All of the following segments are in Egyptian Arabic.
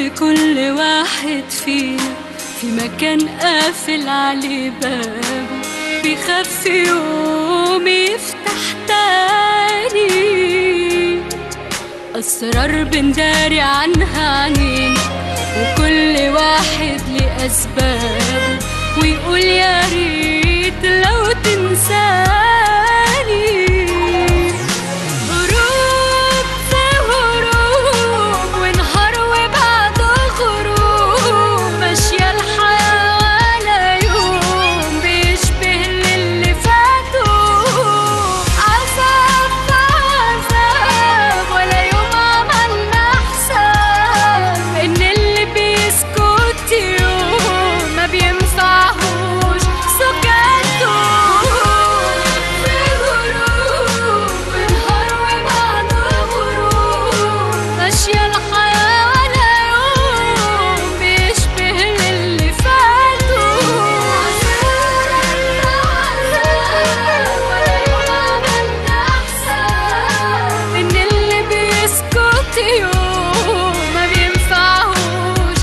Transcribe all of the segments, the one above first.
كل واحد فينا في مكان قافل عليه بابه بيخاف في يوم يفتح تاني أسرار بنداري عنها عنين وكل واحد ليه أسبابه ويقول يا ريت لو تنساني غروب في غروب ونهار وبعد غروب ماشية الحياة ولا يوم بيشبه للي فاتوا عذاب في عذاب ولا يوم عملنا حساب إن اللي بيسكت يوم ما بينفعهوش سكاته في غروب ونهار وبعد غروب ماشية الحياة ولا يوم بيشبه للي فاتوا ولا يوم عملنا حساب إن اللي بيسكت يوم ما بينفعهوش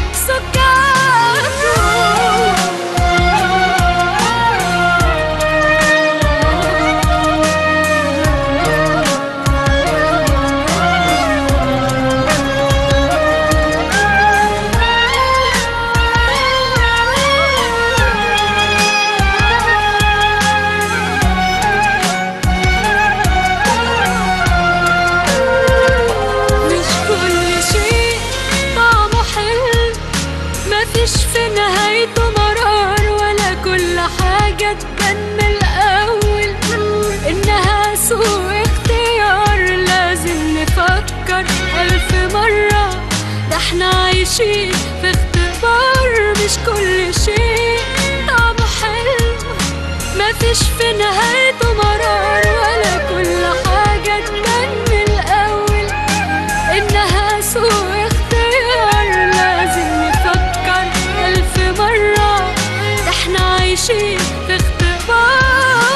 مش كل شيء طعمه حلو مفيش في نهايته مرار ولا كل حاجة تبان من الأول إنها سوء اختيار لازم نفكر ألف مرة ده احنا عايشين في اختبار مش كل شيء طعمه حلو مفيش في نهايته مرار ولا كل حاجة تبان من الأول إنها سوء اختيار لازم نفكر ألف مرة ده احنا عايشين في اختبار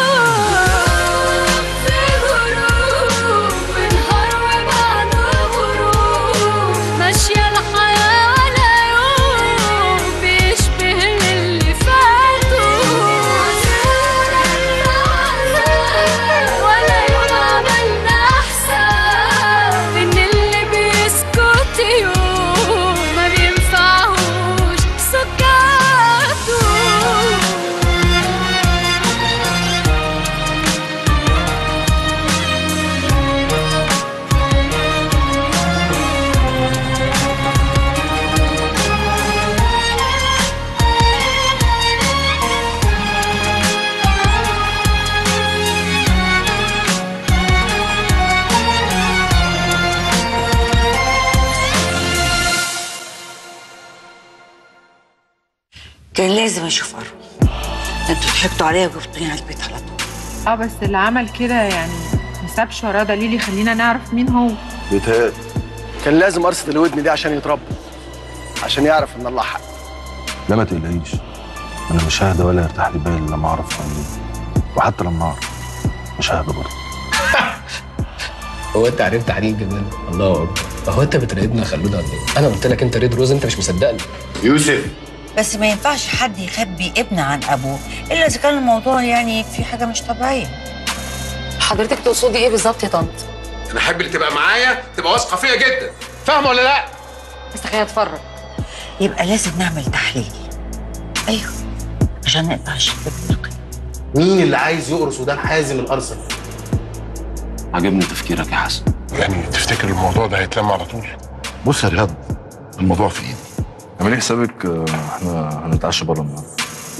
في غروب ونهار وبعد غروب ماشية الحياة ولا يوم بيشبه للي فاتوا ولا يوم عملنا حساب إن اللي بيسكت يوم ما بينفعهوش سكاته كان لازم اشوف اروى انتوا ضحكتوا عليا وجبتوني على البيت على طول اه بس اللي عمل كده يعني مسابش وراه دليل يخلينا نعرف مين هو بيتهيألي كان لازم ارصد الودن دي عشان يتربى عشان يعرف ان الله حق لا ما تقلقيش انا مش ههدى ولا يرتاح لي بالي لما اعرف هو مين وحتى لما اعرف مش ههدى برضه هو انت عرفت حنين جمال الله اكبر هو انت بتراقبنا خلوده ولا ايه؟ انا قلت لك انت ريد روز انت مش مصدقني يوسف بس ما ينفعش حد يخبي ابن عن ابوه الا اذا كان الموضوع يعني في حاجه مش طبيعيه حضرتك تقصدي ايه بالظبط يا طنط انا احب اللي تبقى معايا تبقى واثقه فيا جدا فاهمه ولا لا بس خلينا اتفرج يبقى لازم نعمل تحليل ايوه عشان نقطع الشباك بالقيم مين اللي عايز يقرص ودان حازم الارسنال عجبني تفكيرك يا حسن يعني تفتكر الموضوع ده هيتلم على طول بص يا رياض الموضوع في ايدي اعملي حسابك آه، احنا هنتعشى بره النهارده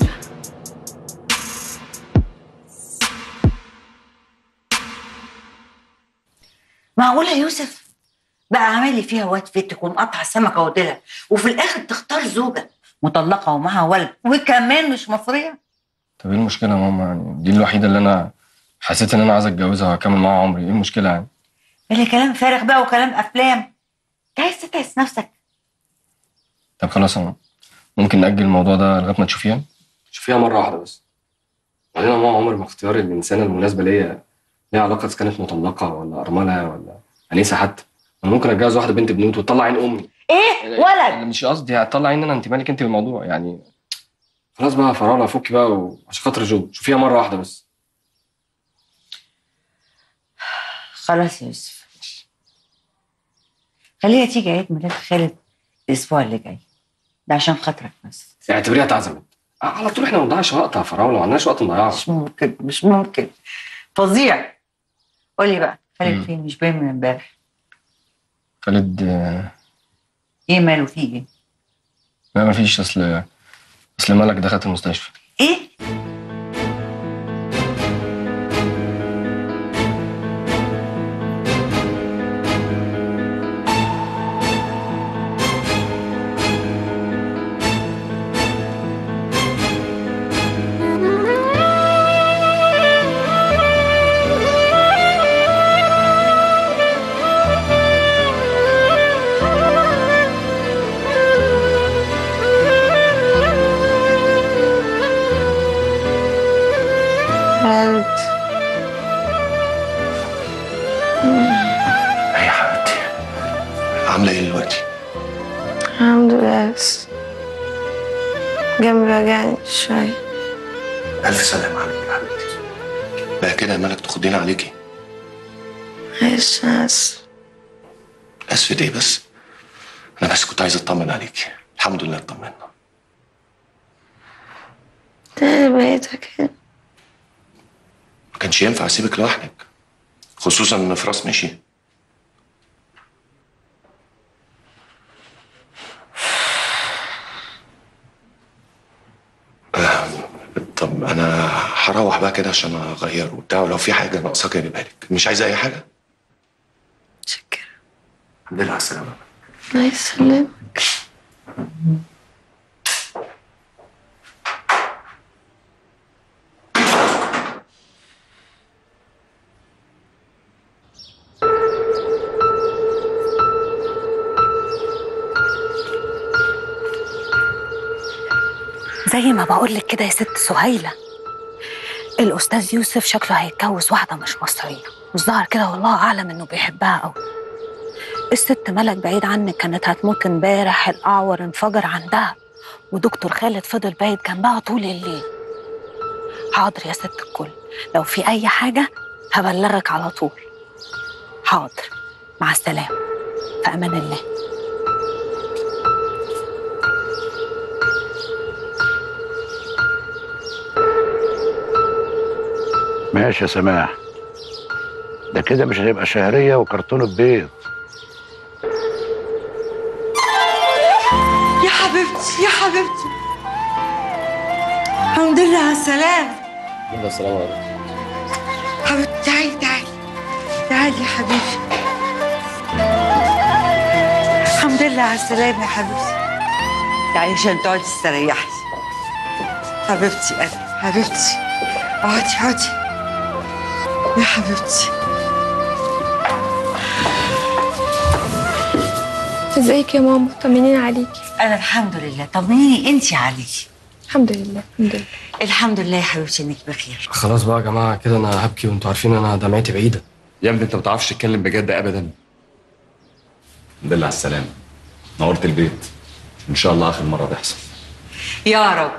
معقوله يا يوسف بقى عامل لي فيها واد فتك ومقطع السمكه وديلها وفي الاخر تختار زوجه مطلقه ومعاها ولد وكمان مش مصريه طب ايه المشكله يا ماما يعني دي الوحيده اللي انا حسيت ان انا عايز اتجوزها وهكمل معاها عمري ايه المشكله يعني اللي كلام فارغ بقى وكلام افلام انت عايز تتعس نفسك طب خلاص انا ممكن ناجل الموضوع ده لغايه ما تشوفيها شوفيها مره واحده بس بعدين يا ماما عمر ما اختيار الانسانه المناسبه ليا ليها علاقه اذا كانت مطلقه ولا ارمله ولا انيسه حتى انا ممكن اتجوز واحده بنت بنوت وتطلع عين امي ايه ولد مش قصدي هتطلع ان انا انت مالك انت بالموضوع يعني خلاص بقى يا فراوله فكي بقى وعشان خاطر جو شوفيها مره واحده بس خلاص يا يوسف خليها تيجي عيد ميلاد خالد الاسبوع اللي جاي ده عشان خاطرك بس اعتبريها اتعزمت على طول احنا ما بنضيعش وقت يا فراوله ما عندناش وقت نضيعه مش ممكن مش ممكن فظيع قولي بقى خالد مم. فين مش باين من امبارح خالد آه، ايه ماله فيه ايه لا ما فيش اصل اصل مالك دخلت المستشفى ايه خالد يا حبيبتي عامله ايه دلوقتي؟ الحمد لله بس جنبي وجعني شوية الف سلامه عليك يا حبيبتي بقى كده يا مالك تاخدينا عليكي معلش أنا آسف اسف ايه بس انا بس كنت عايز اطمن عليكي الحمد لله اطمنا تاني بقيتك هنا ما كانش ينفع اسيبك لوحدك خصوصا ان فراس مشي آه، طب انا هروح بقى كده عشان اغير وبتاع ولو في حاجه ناقصاك اجيبها لك مش عايزه اي حاجه شكرا الحمد لله على السلامه الله يسلمك زي ما بقولك كده يا ست سهيلة الأستاذ يوسف شكله هيتجوز واحدة مش مصرية والظاهر كده والله أعلم إنه بيحبها أوي الست ملك بعيد عنك كانت هتموت امبارح الأعور انفجر عندها ودكتور خالد فضل بايت جنبها طول الليل حاضر يا ست الكل لو في أي حاجة هبلغك على طول حاضر مع السلامة في أمان الله ماشي يا سماح ده كده مش هتبقى شهرية وكرتونة بيض يا حبيبتي يا حبيبتي الحمد لله على السلامة يلا السلام عليكم حبيبتي تعالي تعالي تعالي يا حبيبي الحمد لله على السلامة يا حبيبتي تعالي عشان تقعدي تستريحي حبيبتي أنا حبيبتي اقعدي اقعدي يا حبيبتي ازيك يا ماما طمنين عليكي أنا الحمد لله طمنيني أنت عليكي الحمد لله الحمد لله الحمد لله يا حبيبتي إنك بخير خلاص بقى يا جماعه كده انا هبكي وانتوا عارفين انا دمعتي بعيده يا ابني انت ما بتعرفش تتكلم بجد ابدا الحمد لله على السلامه نورت البيت ان شاء الله اخر مره تحصل يا رب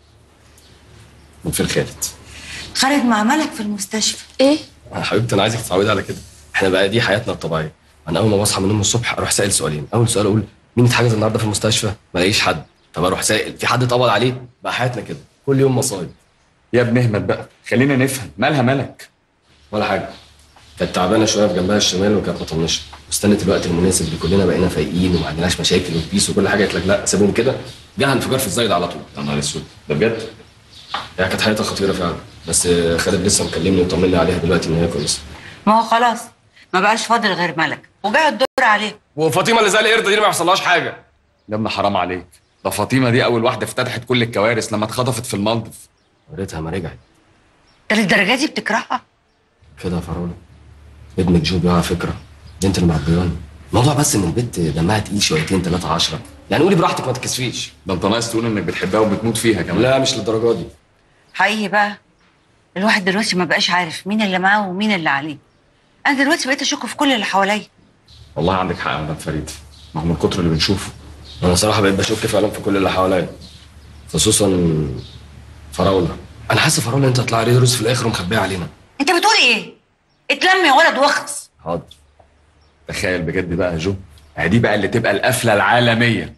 من في خالد خالد مع ملك في المستشفى ايه يا حبيبتي انا عايزك تتعودي على كده احنا بقى دي حياتنا الطبيعيه انا اول ما بصحى من النوم الصبح اروح سائل سؤالين اول سؤال اقول مين اتحجز النهارده في المستشفى ما الاقيش حد طب اروح سائل في حد اتقبض عليه بقى حياتنا كده كل يوم مصايب يا ابني اهمل بقى خلينا نفهم مالها ملك ولا حاجه كانت تعبانه شويه في جنبها الشمال وكانت مطنشه واستنت الوقت المناسب اللي كلنا بقينا فايقين وما عندناش مشاكل وبيس وكل حاجه قالت لك لا سيبهم كده جه انفجار في الزايد على طول يا نهار اسود ده بجد هي كانت حياتها خطيره فعلا بس خالد لسه مكلمني وطمني عليها دلوقتي ان هي كويسه ما هو خلاص ما بقاش فاضل غير ملك وجاء الدور عليه وفاطمه اللي زي القرد دي ما يحصلهاش حاجه يا ابني حرام عليك ده فاطمه دي اول واحده افتتحت كل الكوارث لما اتخطفت في المالديف يا ريتها ما رجعت ده للدرجه دي بتكرهها كده يا فراوله ابنك جو بيقع فكره بنت اللي مربياني الموضوع بس ان البنت دمها تقيل شويتين ثلاثه عشرة يعني قولي براحتك ما تكسفيش ده انت ناقص تقول انك بتحبها وبتموت فيها كمان لا مش للدرجه دي حقيقي بقى الواحد دلوقتي ما بقاش عارف مين اللي معاه ومين اللي عليه انا دلوقتي بقيت اشك في كل اللي حواليا والله عندك حق يا مدام فريد ما هو من كتر اللي بنشوفه انا صراحه بقيت بشك فعلا في كل اللي حواليا خصوصا فراوله انا حاسس فراوله انت هتطلع ريد روز في الاخر ومخبيه علينا انت بتقول ايه اتلم يا ولد واخلص حاضر تخيل بجد بقى يا جو يعني دي بقى اللي تبقى القفله العالميه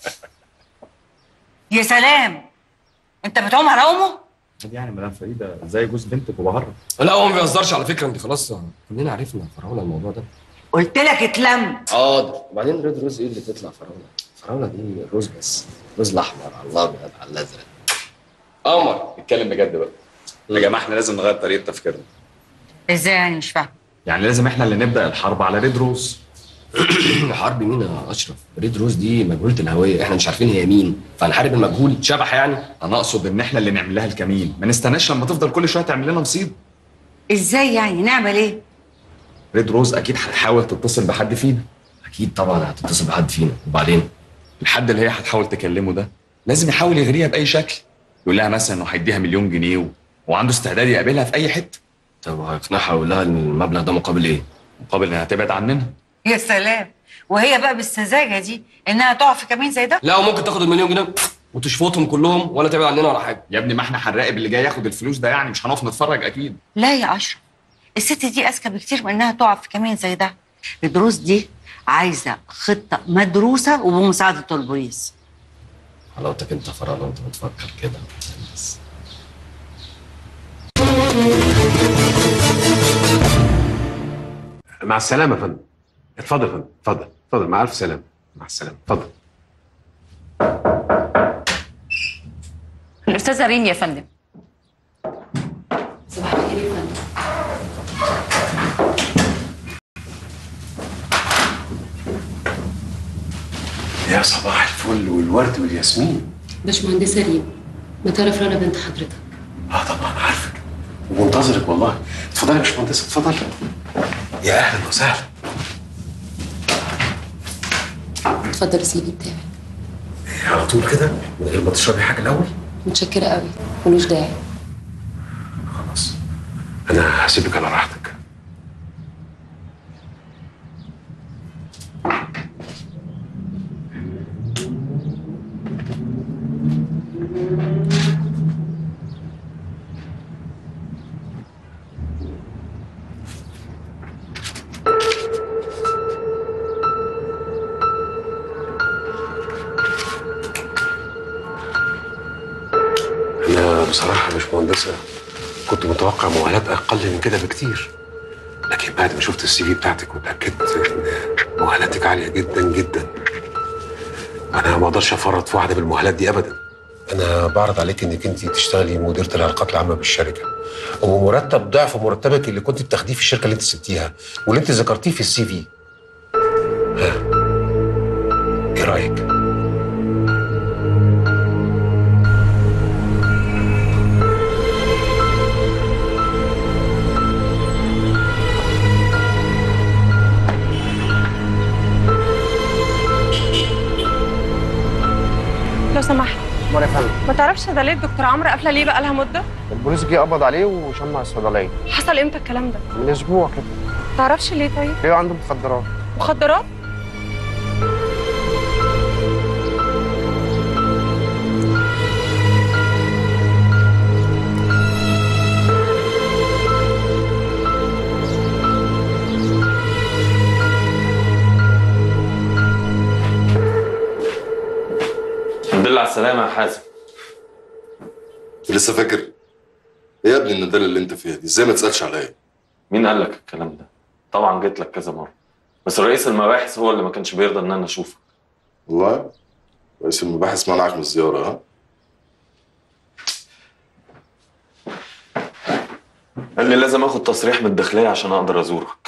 يا سلام انت بتعوم على امه يعني مدام فريده زي جوز بنتك وبهرب لا هو ما بيهزرش على فكره انت خلاص كلنا عرفنا فراوله الموضوع ده قلت لك اتلم حاضر وبعدين ريد روز ايه اللي تطلع فراوله فراوله دي روز بس روز الاحمر على الابيض على الازرق قمر نتكلم بجد بقى يا جماعه احنا لازم نغير طريقه تفكيرنا ازاي يعني مش فاهم يعني لازم احنا اللي نبدا الحرب على ريد روز حرب مين يا اشرف ريد روز دي مجهوله الهويه احنا مش عارفين هي مين فهنحارب المجهول شبح يعني انا اقصد ان احنا اللي نعمل لها الكمين ما نستناش لما تفضل كل شويه تعمل لنا مصيبه ازاي يعني نعمل ايه ريد روز اكيد هتحاول تتصل بحد فينا اكيد طبعا هتتصل بحد فينا وبعدين الحد اللي هي هتحاول تكلمه ده لازم يحاول يغريها باي شكل يقول لها مثلا انه هيديها مليون جنيه و... وعنده استعداد يقابلها في اي حته طب وهيقنعها ويقول لها المبلغ ده مقابل ايه مقابل انها تبعد عننا يا سلام وهي بقى بالسذاجه دي انها تقع في كمين زي ده لا وممكن تاخد المليون جنيه وتشفطهم كلهم ولا تبعد عننا ولا حاجه يا ابني ما احنا هنراقب اللي جاي ياخد الفلوس ده يعني مش هنقف نتفرج اكيد لا يا اشرف الست دي اذكى بكتير من انها تقع في كمين زي ده الدروس دي عايزه خطه مدروسه وبمساعده البوليس حلاوتك انت فراوله انت بتفكر كده بس مع السلامه يا فندم اتفضل يا فندم اتفضل اتفضل مع الف سلامه مع السلامه اتفضل الاستاذه رين يا فندم صباح الخير يا فندم يا صباح الفل والورد والياسمين باشمهندسة ريم ما تعرف رنا بنت حضرتك اه طبعا عارفك ومنتظرك والله اتفضلي يا باشمهندس اتفضلي يا اهلا وسهلا اتفضل السي في بتاعي على طول كده من غير ما تشربي حاجه الاول متشكرة قوي ملوش داعي خلاص انا هسيبك على راحتك انا بصراحه مش مهندسه كنت متوقع مؤهلات اقل من كده بكتير لكن بعد ما شفت السي في بتاعتك واتاكدت ان مؤهلاتك عاليه جدا جدا انا ما اقدرش افرط في واحده بالمؤهلات دي ابدا انا بعرض عليك انك انت تشتغلي مديره العلاقات العامه بالشركه ومرتب ضعف مرتبك اللي كنت بتاخديه في الشركه اللي انت سبتيها واللي انت ذكرتيه في السي في ها ايه رايك لو سمحت امال يا فندم ما تعرفش ده ليه الدكتور عمرو قافله ليه بقى لها مده البوليس جه قبض عليه وشمع الصيدليه حصل امتى الكلام ده من اسبوع كده ما تعرفش ليه طيب ليه عنده مخدرات مخدرات الحمد لله على السلامة يا حازم لسه فاكر ايه يا ابني الندالة اللي انت فيها دي ازاي ما تسالش عليا مين قال لك الكلام ده؟ طبعا جيت لك كذا مرة بس رئيس المباحث هو اللي ما كانش بيرضى ان انا اشوفك والله رئيس المباحث منعك من الزياره ها قال لي لازم اخد تصريح من الداخلية عشان اقدر ازورك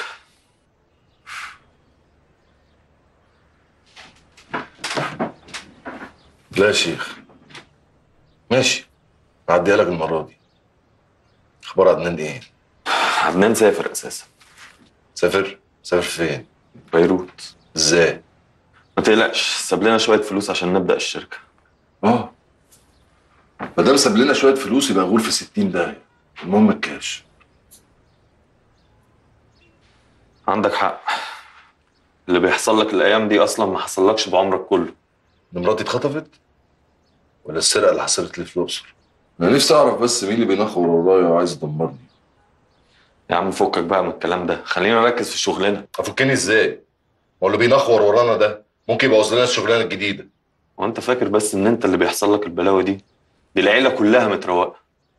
لا يا شيخ ماشي هعديها لك المره دي اخبار عدنان ايه عدنان سافر اساسا سافر سافر فين بيروت ازاي ما تقلقش ساب لنا شوية فلوس عشان نبدأ الشركة اه ما دام ساب لنا شويه فلوس يبقى غول في 60 داهيه المهم الكاش عندك حق اللي بيحصل لك الايام دي اصلا ما حصلكش بعمرك كله ان مراتي اتخطفت ولا السرقه اللي حصلت لي في الاقصر انا نفسي اعرف بس مين اللي بينخور ورايا وعايز يدمرني يا عم فكك بقى من الكلام ده خلينا نركز في شغلنا افكني ازاي هو اللي بينخور ورانا ده ممكن يبوظ لنا الشغلانه الجديده وانت فاكر بس ان انت اللي بيحصل لك البلاوي دي دي العيله كلها متروقه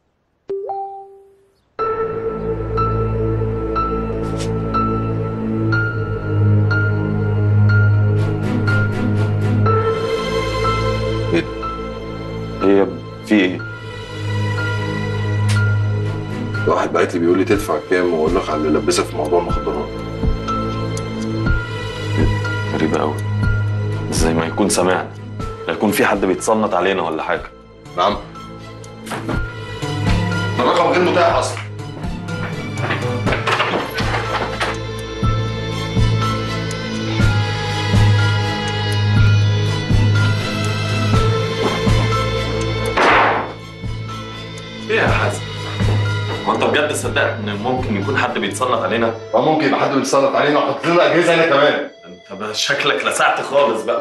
ايه ايه يا ابني في ايه واحد بعت لي بيقول لي تدفع كام واقول لك على اللي لبسك في موضوع المخدرات غريبه قوي زي ما يكون سمعنا لا يكون في حد بيتصنت علينا ولا حاجه نعم الرقم غير متاح اصلا ايه يا حازم ما انت بجد صدقت ان ممكن يكون حد بيتصنت علينا اه ممكن يبقى حد بيتصنت علينا وحط لنا اجهزه هنا كمان انت بقى شكلك لسعت خالص بقى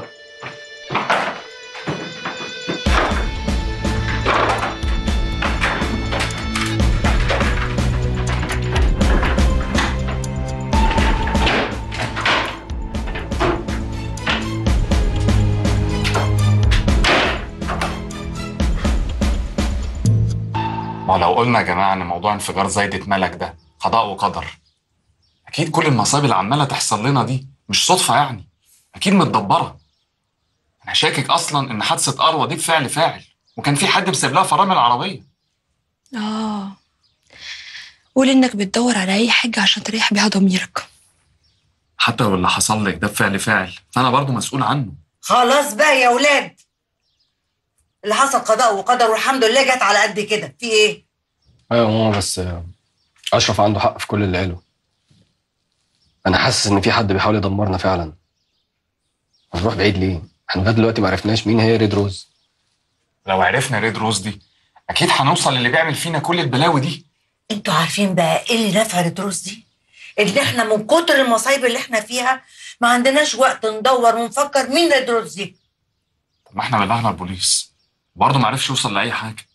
ما لو قلنا يا جماعه ان موضوع انفجار زايدة ملك ده قضاء وقدر اكيد كل المصايب اللي عماله تحصل لنا دي مش صدفه يعني اكيد متدبره انا شاكك اصلا ان حادثه اروى دي بفعل فاعل وكان في حد مسيب لها فرامل العربيه اه قول انك بتدور على اي حاجه عشان تريح بيها ضميرك حتى لو اللي حصل لك ده بفعل فاعل فانا برضو مسؤول عنه خلاص بقى يا ولاد اللي حصل قضاء وقدر والحمد لله جت على قد كده في ايه ايوه يا ماما بس اشرف عنده حق في كل اللي قاله انا حاسس ان في حد بيحاول يدمرنا فعلا هنروح بعيد ليه احنا لغايه دلوقتي ما عرفناش مين هي ريد روز لو عرفنا ريد روز دي اكيد هنوصل للي بيعمل فينا كل البلاوي دي انتوا عارفين بقى ايه اللي نفع الدروس دي ان احنا من كتر المصايب اللي احنا فيها ما عندناش وقت ندور ونفكر مين الدروس دي طب ما احنا بلغنا البوليس برضه ما عرفش يوصل لاي حاجه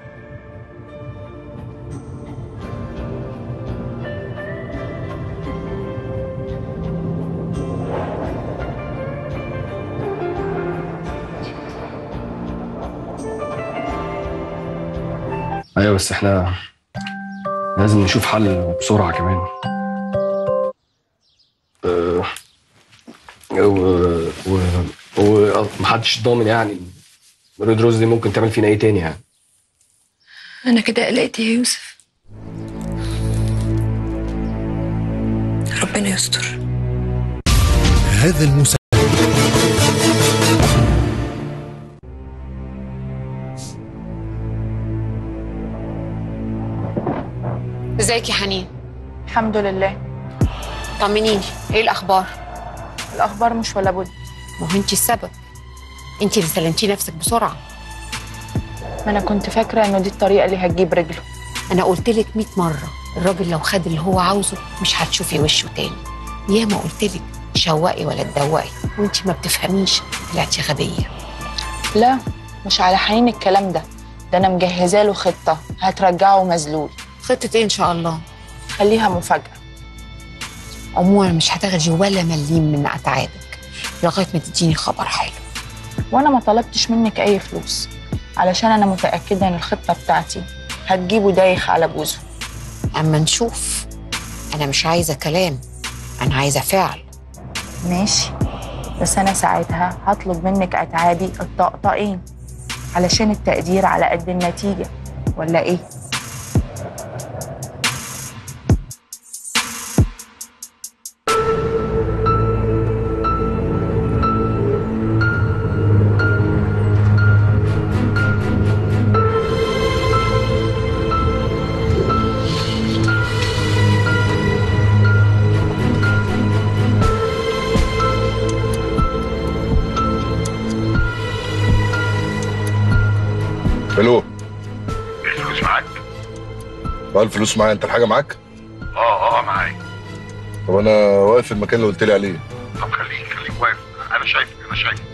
ايوه بس احنا لازم نشوف حل بسرعه كمان أه و و ومحدش ضامن يعني ريد روز دي ممكن تعمل فينا ايه تاني يعني انا كده قلقت يا يوسف ربنا يستر هذا المسلسل ازيك يا حنين الحمد لله طمنيني ايه الاخبار الاخبار مش ولا بد ما هو انت السبب انت اللي سلمتي نفسك بسرعه ما انا كنت فاكره انه دي الطريقه اللي هتجيب رجله انا قلت لك 100 مره الراجل لو خد اللي هو عاوزه مش هتشوفي وشه تاني ياما قلت لك شوقي ولا تدوقي وانت ما بتفهميش طلعتي غبيه لا مش على حنين الكلام ده ده انا مجهزه له خطه هترجعه مذلول خطه ايه ان شاء الله خليها مفاجاه عموما مش هتاخدي ولا مليم من اتعابك لغايه ما تديني خبر حلو وانا ما طلبتش منك اي فلوس علشان انا متاكده ان الخطه بتاعتي هتجيبه دايخ على بوزه اما نشوف انا مش عايزه كلام انا عايزه فعل ماشي بس انا ساعتها هطلب منك اتعابي الطقطقين علشان التقدير على قد النتيجه ولا ايه الو الفلوس معاك؟ بقى الفلوس معايا انت الحاجه معاك اه اه معايا طب انا واقف في المكان اللي قلت لي عليه طب خليك خليك واقف انا شايفك انا شايفك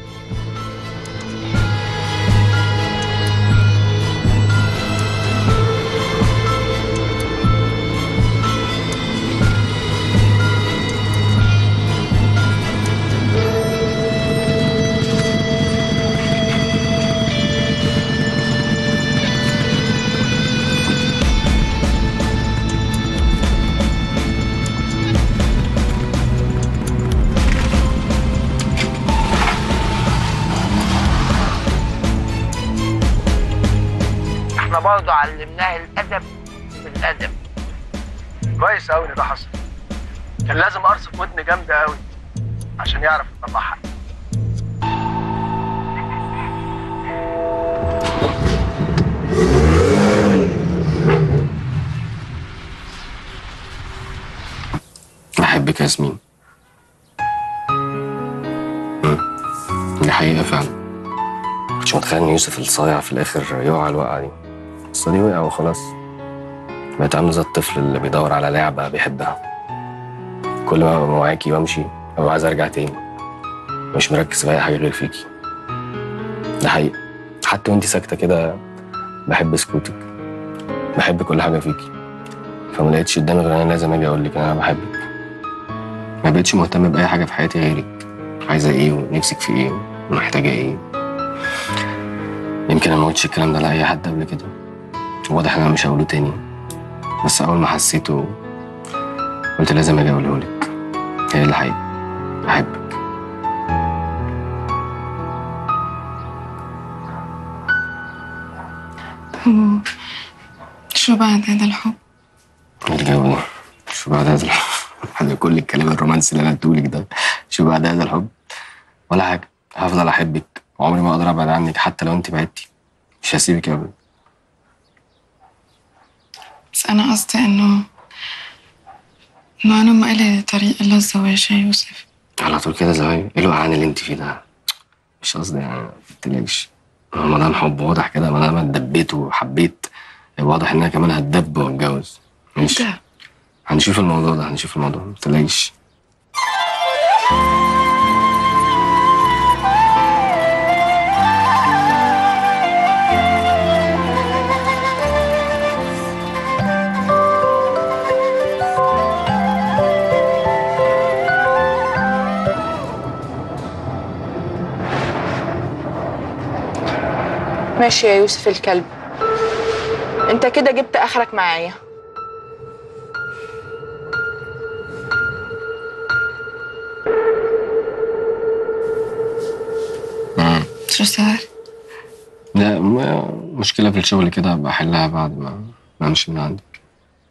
احنا برضه علمناه الادب بالادب كويس قوي ان ده حصل كان لازم ارصف ودن جامده قوي عشان يعرف يطلعها بحبك يا ياسمين مم. دي حقيقة فعلا كنتش متخيل ان يوسف الصايع في الاخر يقع الوقعة دي بس دي وقع وخلاص بقيت عامل زي الطفل اللي بيدور على لعبة بيحبها كل ما ابقى معاكي وامشي ابقى عايز ارجع تاني مش مركز في اي حاجة غير فيكي ده حقيقة حتى وانتي ساكتة كده بحب سكوتك بحب كل حاجة فيكي فما لقيتش قدامي غير انا لازم اجي اقول لك انا بحبك ما بقتش مهتم باي حاجه في حياتي غيرك عايزه ايه ونفسك في ايه ومحتاجه ايه يمكن انا ما قلتش الكلام ده لاي حد قبل كده واضح ان انا مش هقوله تاني بس اول ما حسيته قلت لازم اجي اقوله لك هي الحقيقه بحبك هو شو بعد هذا الحب الجو ده شو بعد هذا الحب بعد كل الكلام الرومانسي اللي انا قلتهولك ده شو بعد هذا الحب ولا حاجه هفضل احبك وعمري ما اقدر ابعد عنك حتى لو انت بعدتي مش هسيبك ابدا بس أنا قصدي إنه إنه أنا ما إلي طريق إلا الزواج يا يوسف على طول كده زواج ايه الوقعان اللي انت فيه ده مش قصدي يعني ما تقلقش ما دام حب واضح كده ما دام اتدبيت وحبيت يبقى واضح ان انا كمان هتدب واتجوز ماشي إمتى؟ هنشوف الموضوع ده هنشوف الموضوع ما تقلقش ماشي يا يوسف الكلب انت كده جبت اخرك معايا شو صار؟ لا ما مشكلة في الشغل كده هبقى أحلها بعد ما ما أمشي من عندك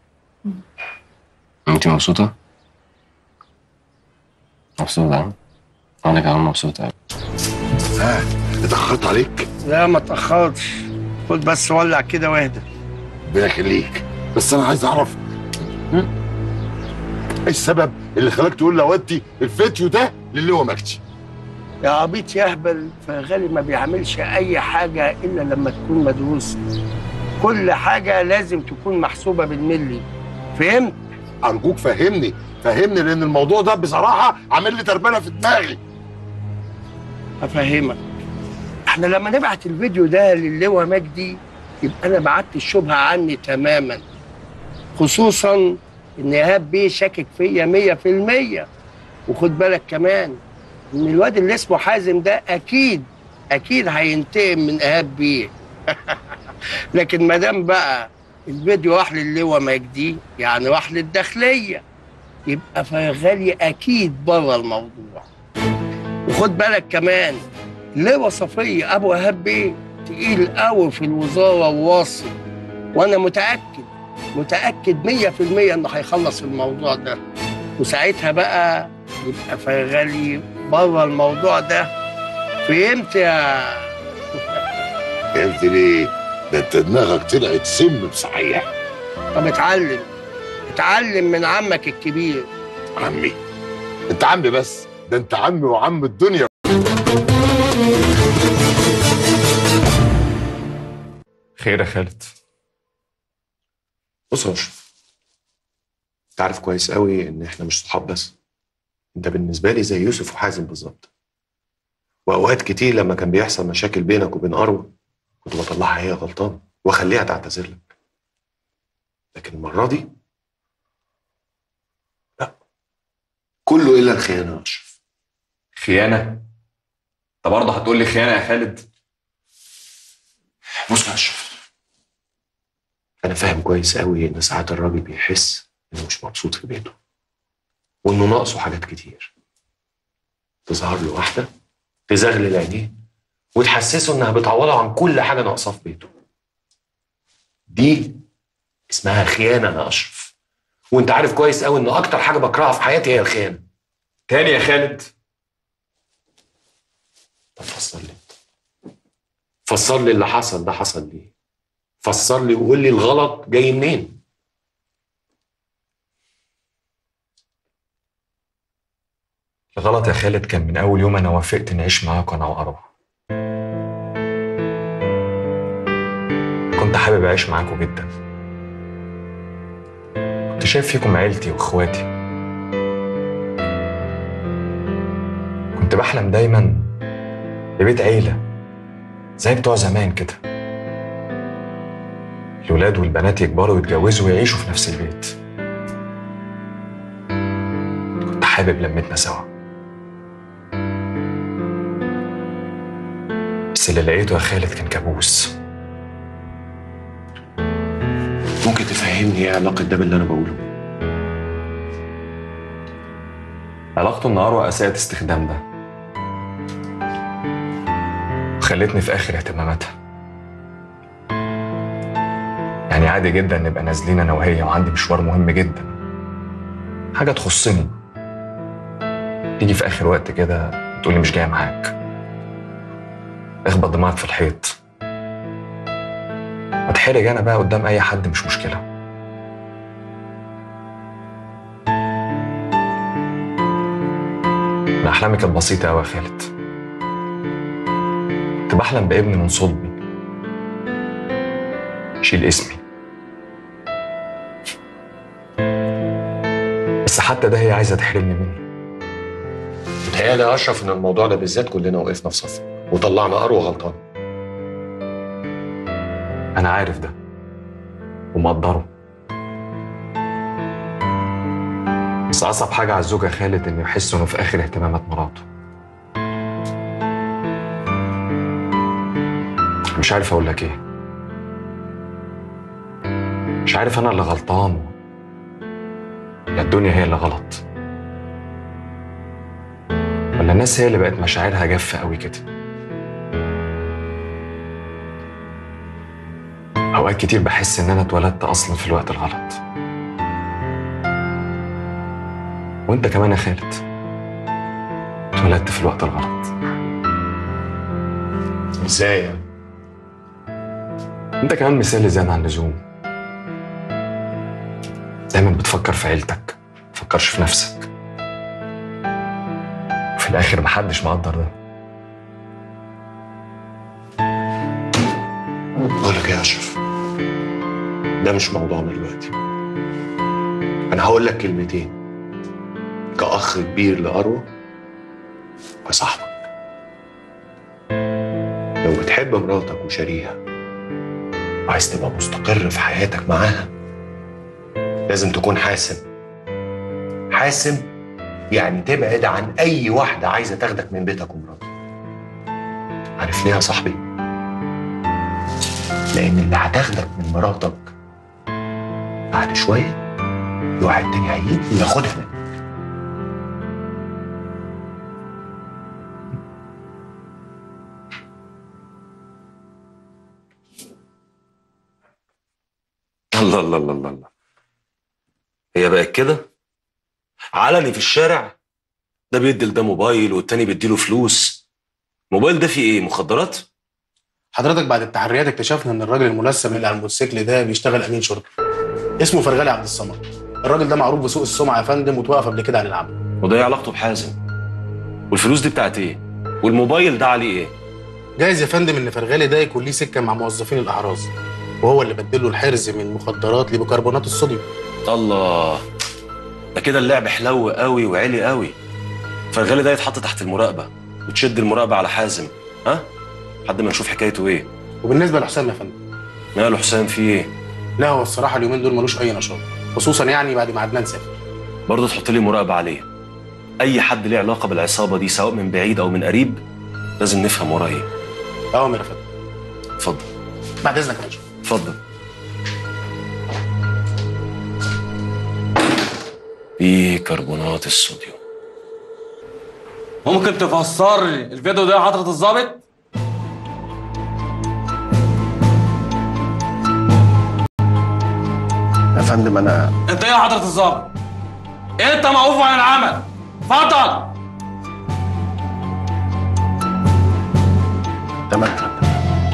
أنت مبسوطة؟ مبسوطة ها؟ أنا كمان مبسوط أوي ها اتاخرت عليك لا ما تاخرتش خد بس ولع كده واهدى ربنا يخليك بس انا عايز اعرف هم؟ ايه السبب اللي خلاك تقول لوالدتي الفيديو ده للي هو مجدي يا عبيط يهبل فغالي ما بيعملش اي حاجه الا لما تكون مدروسه كل حاجه لازم تكون محسوبه بالملي فهمت ارجوك فهمني فهمني لان الموضوع ده بصراحه عامل لي تربله في دماغي افهمك احنا لما نبعت الفيديو ده للواء مجدي يبقى انا بعت الشبهه عني تماما خصوصا ان ايهاب بيه شاكك فيا مية في المية وخد بالك كمان ان الواد اللي اسمه حازم ده اكيد اكيد هينتقم من ايهاب بيه لكن ما دام بقى الفيديو راح للواء مجدي يعني راح للداخليه يبقى فغالي اكيد بره الموضوع وخد بالك كمان لواء صفية أبو إيهاب بيه تقيل قوي في الوزارة وواصل وأنا متأكد متأكد مية في المية إنه هيخلص الموضوع ده وساعتها بقى يبقى فغالي بره الموضوع ده فهمت يا فهمت ليه ده انت دماغك طلعت سم بصحيح طب اتعلم اتعلم من عمك الكبير عمي انت عمي بس ده انت عمي وعم الدنيا خير يا خالد بص يا اشرف انت عارف كويس قوي ان احنا مش صحاب بس انت بالنسبه لي زي يوسف وحازم بالظبط واوقات كتير لما كان بيحصل مشاكل بينك وبين اروى كنت بطلعها هي غلطانه واخليها تعتذر لك لكن المره دي لا كله الا الخيانه يا اشرف خيانه انت برضه هتقول لي خيانه يا خالد بص يا اشرف انا فاهم كويس قوي ان ساعات الراجل بيحس انه مش مبسوط في بيته وانه ناقصه حاجات كتير تظهر له واحده تزغلل عينيه وتحسسه انها بتعوضه عن كل حاجه ناقصاه في بيته دي اسمها خيانه يا اشرف وانت عارف كويس قوي ان اكتر حاجه بكرهها في حياتي هي الخيانه تاني يا خالد طب فسر لي فسر لي اللي حصل ده حصل ليه فسر لي وقول لي الغلط جاي منين الغلط يا خالد كان من اول يوم انا وافقت نعيش معاك انا واروى كنت حابب اعيش معاكم جدا كنت شايف فيكم عيلتي واخواتي كنت بحلم دايما ببيت عيله زي بتوع زمان كده الولاد والبنات يكبروا ويتجوزوا ويعيشوا في نفس البيت كنت حابب لمتنا سوا بس اللي لقيته يا خالد كان كابوس ممكن تفهمني ايه علاقه ده باللي انا بقوله علاقته ان اروى اساءت استخدام ده وخلتني في اخر اهتماماتها يعني عادي جدا نبقى نازلين انا وهي وعندي مشوار مهم جدا حاجه تخصني تيجي في اخر وقت كده تقولي مش جايه معاك اخبط دماغك في الحيط اتحرج انا بقى قدام اي حد مش مشكله انا احلامي كانت بسيطه قوي يا خالد كنت بحلم بابن من صلبي شيل اسمي بس حتى ده هي عايزه تحرمني منه متهيألي يا اشرف ان الموضوع ده بالذات كلنا وقفنا في صف وطلعنا اروى غلطان انا عارف ده ومقدره بس اصعب حاجه على الزوج يا خالد انه يحس انه في اخر اهتمامات مراته مش عارف اقول لك ايه مش عارف انا اللي غلطان ولا الدنيا هي اللي غلط ولا الناس هي اللي بقت مشاعرها جافه قوي كده اوقات كتير بحس ان انا اتولدت اصلا في الوقت الغلط وانت كمان يا خالد اتولدت في الوقت الغلط ازاي يعني؟ انت كمان مثالي زيادة عن اللزوم دايما بتفكر في عيلتك متفكرش في نفسك وفي الاخر محدش مقدر ده بقول لك ايه يا اشرف ده مش موضوعنا دلوقتي انا هقول لك كلمتين كاخ كبير لاروى وصاحبك لو بتحب مراتك وشاريها وعايز تبقى مستقر في حياتك معاها لازم تكون حاسم حاسم يعني تبعد عن اي واحده عايزه تاخدك من بيتك ومراتك عارف ليه يا صاحبي لان اللي هتاخدك من مراتك بعد شويه في واحد تاني هيجي وياخدها منك الله الله الله الله الله هي بقت كده علني في الشارع ده بيدي لده موبايل والتاني بيديله فلوس موبايل ده فيه ايه مخدرات حضرتك بعد التحريات اكتشفنا ان الراجل الملثم اللي على الموتوسيكل ده بيشتغل امين شرطه اسمه فرغالي عبد الصمد الراجل ده معروف بسوء السمعه يا فندم وتوقف قبل كده عن العمل وده ايه علاقته بحازم والفلوس دي بتاعت ايه والموبايل ده عليه ايه جايز يا فندم ان فرغالي ده يكون ليه سكه مع موظفين الاحراز وهو اللي بدله الحرز من مخدرات لبيكربونات الصوديوم الله ده كده اللعب حلو قوي وعلي قوي فرغالي ده يتحط تحت المراقبه وتشد المراقبه على حازم ها لحد ما نشوف حكايته ايه وبالنسبه لحسام يا فندم ماله حسام في ايه لا هو الصراحه اليومين دول ملوش اي نشاط خصوصا يعني بعد ما عدنان سافر برضه تحط لي مراقبه عليه اي حد ليه علاقه بالعصابه دي سواء من بعيد او من قريب لازم نفهم وراه ايه اوامر يا فندم اتفضل بعد اذنك يا باشا اتفضل بيكربونات الصوديوم ممكن تفسر لي الفيديو ده يا حضرة الظابط؟ يا فندم انا انت ايه يا حضرة الظابط؟ انت موقوف عن العمل اتفضل تمام يا فندم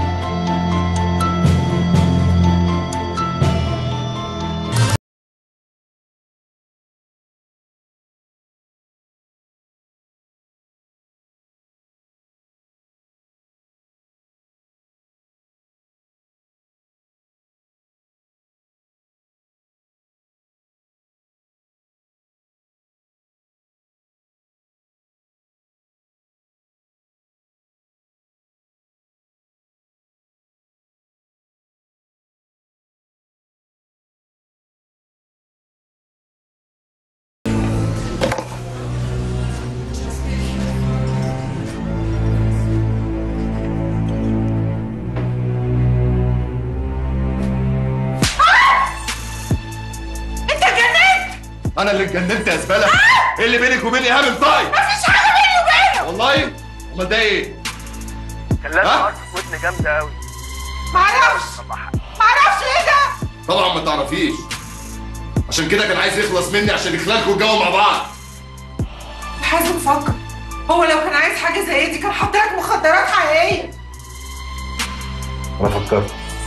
انت جننت انا اللي اتجننت يا زباله ايه اللي بينك وبين ايهاب الطاي مفيش حاجه بيني وبينه والله امال ده ايه كان لازم ها؟ ارصف ودن جامده قوي معرفش معرفش ايه ده طبعا ما تعرفيش عشان كده كان عايز يخلص مني عشان يخلقكوا الجو مع بعض حازم فكر هو لو كان عايز حاجه زي دي كان حط لك مخدرات حقيقيه انا فكرت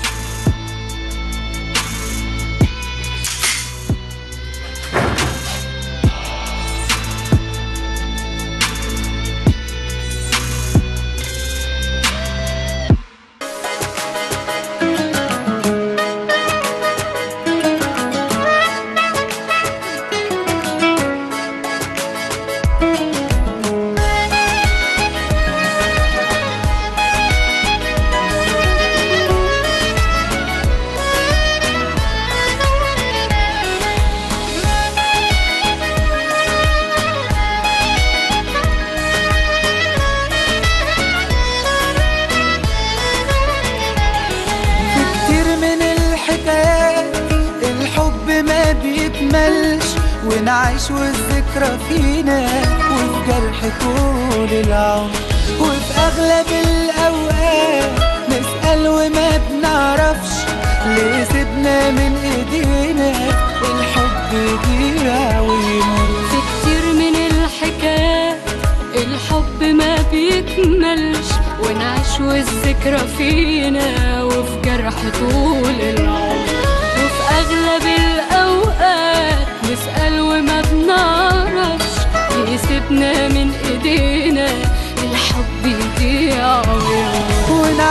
كتير من الحكايات الحب ما بيكملش ونعيش والذكرى فينا وفي جرح طول العمر وفي أغلب الأوقات نسأل وما بنعرفش ليه سيبنا من إيدينا الحب يضيع ويمر في كتير من الحكايات الحب ما بيكملش ونعيش والذكرى فينا وفي جرح طول العمر وفي أغلب الأوقات نسأل وما بنعرفش يسيبنا من إيدينا الحب يضيع ويمر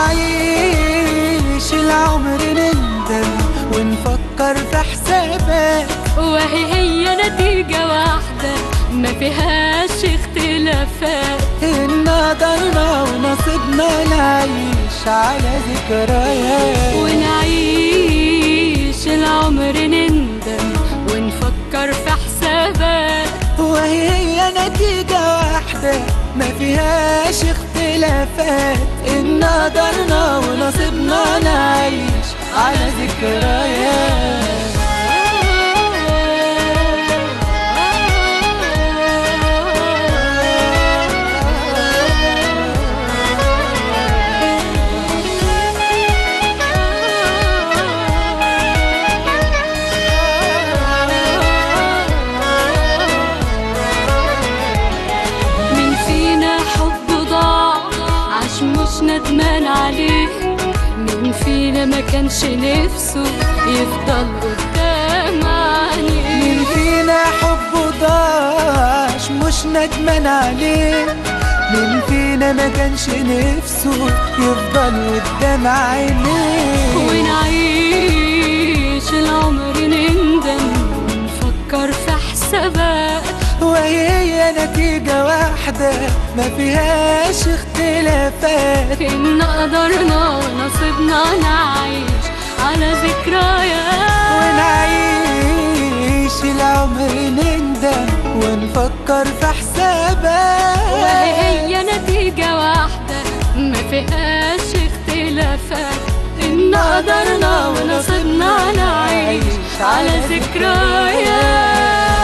ونعيش العمر نندم ونفكر في حسابات وهي هي نتيجة واحدة ما فيهاش اختلافات إن قدرنا ونصيبنا نعيش على ذكريات ونعيش العمر نندم ونفكر في حسابات وهي هي نتيجة واحدة ما فيهاش اختلافات إن قدرنا ونصيبنا نعيش على ذكريات من فينا حب ضاع عاش مش ندمان عليه من فينا ما كانش نفسه يفضل قدام عينيه مين فينا حبه ضاعش مش ندمان عليه مين فينا ما كانش نفسه يفضل قدام عينيه ونعيش العمر نندم ونفكر في حسابات وهي نتيجة واحدة ما فيهاش اختلافات إن قدرنا ونصيبنا نعيش على ذكريات ونعيش العمر نندم ونفكر في حسابات وهي نتيجة واحدة ما فيهاش اختلافات إن قدرنا ونصيبنا نعيش على ذكريات